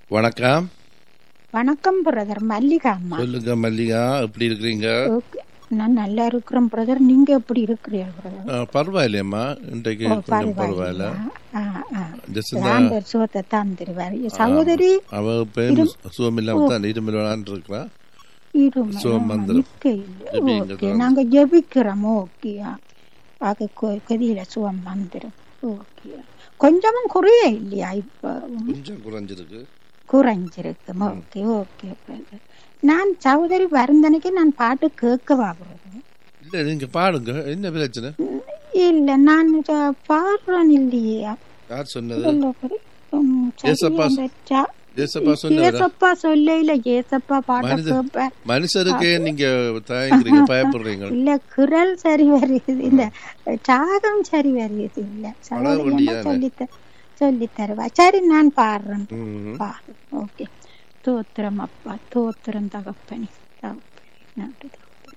வணக்கம் வணக்கம் பிரதர் மல்லிகா அம்மா சொல்லுங்க மல்லிகா எப்படி இருக்கிறீங்க ஓகே நான் நல்லா இருக்கிறேன் பிரதர் நீங்க எப்படி இருக்கிறீர்கள் பிரதர் ஆ, பரவாயில்லையம்மா இன்றைக்கு ஓ, கொஞ்சம் பரவாயில்ல ஆ, ஆ. Just இந்த ஆண்டவர் சுகத்தை தந்துருவார் சகோதரி அவ பேரும் சுகமில்லாம தான் இருமல் விளாண்டு இருக்கிறா இருமை. சுகம் வந்துரும். நிக்க இல்ல. ஜெபிங்க ஓகே தான். நாங்க ஜெபிக்கிறோம் ஓகே அது கதியில சுகம் வந்துடும் ஓகே கொஞ்சமும் குறைய இல்லையா இப்ப கொஞ்சம் குறைஞ்சிருக்கு குறைஞ்சிருக்கும் ஓகே ஓகே பிரதர் நான் சகோதரி வருந்தனைக்கு நான் பாட்டு கேட்கவா பிரதர் இல்ல நீங்க பாடுங்க என்ன பிரச்சனை இல்ல நான் இத பாடுறேன் இல்லையா யார் சொன்னது இல்ல பிரதர். உம், சரி, ஏசப்பா அந்த ச- ஏசப்பா சொன்னதா ஏசப்பா சொல்ல இல்ல ஏசப்பா பாட்ட மனித- கேட்பேன் மனுஷருக்கே நீங்க தயங்குறீங்க பயப்படுறீங்க இல்ல குரல் சரி வருது இல்ல ராகம் சரி வருது இல்ல சகோதரி வேண்டியதானே? என்ன சொல்லித்த சொல்லி தருவா சரி நான் பாடுறேன் ம். பாடு ஓகே தோத்திரம் அப்பா தோத்திரம் தகப்பனி தகப்பனி நன்றி தகப்பனே.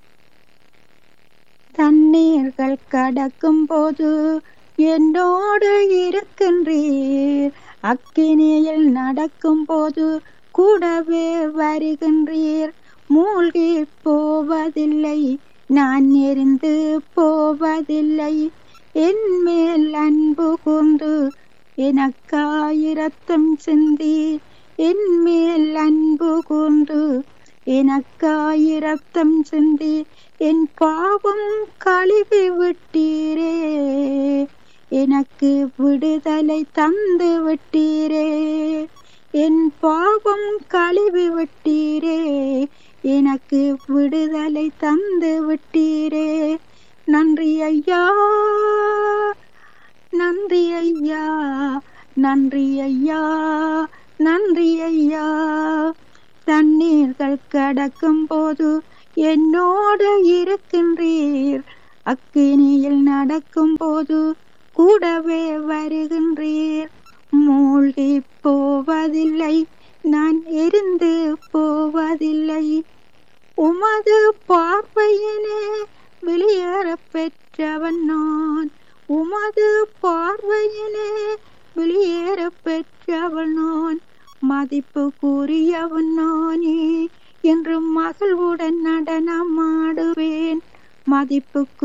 தண்ணீர்கள் கடக்கும் போது என்னோடு இருக்கின்றீர் அக்கினியில் நடக்கும் போது கூடவே வருகின்றீர் மூழ்கி போவதில்லை நான் எரிந்து போவதில்லை என் மேல் அன்பு கூர்ந்து எனக்காயிரத்தம் சிந்தி என் மேல் அன்பு கூர்ந்து எனக்காயிரத்தம் சிந்தி என் பாவம் கழுவி விட்டீரே எனக்கு விடுதலை தந்து விட்டீரே என் பாவம் கழுவி விட்டீரே எனக்கு விடுதலை தந்து விட்டீரே நன்றி ஐயா நன்றி ஐயா நன்றி ஐயா நன்றி ஐயா தண்ணீர்கள் கடக்கும் போது என்னோடு இருக்கின்றீர் அக்கினியில் நடக்கும் போது கூடவே வருகின்றீர் மூழ்கி போவதில்லை நான் எரிந்து போவதில்லை உமது பார்வையினே வெளியேற பெற்றவன் நான் உமது பார்வையிலே வெளியேற பெற்றவன் நான் மதிப்பு கூறியவன் நானே என்று மகிழ்வுடன் நடனமாடுவேன் மதிப்புக்கு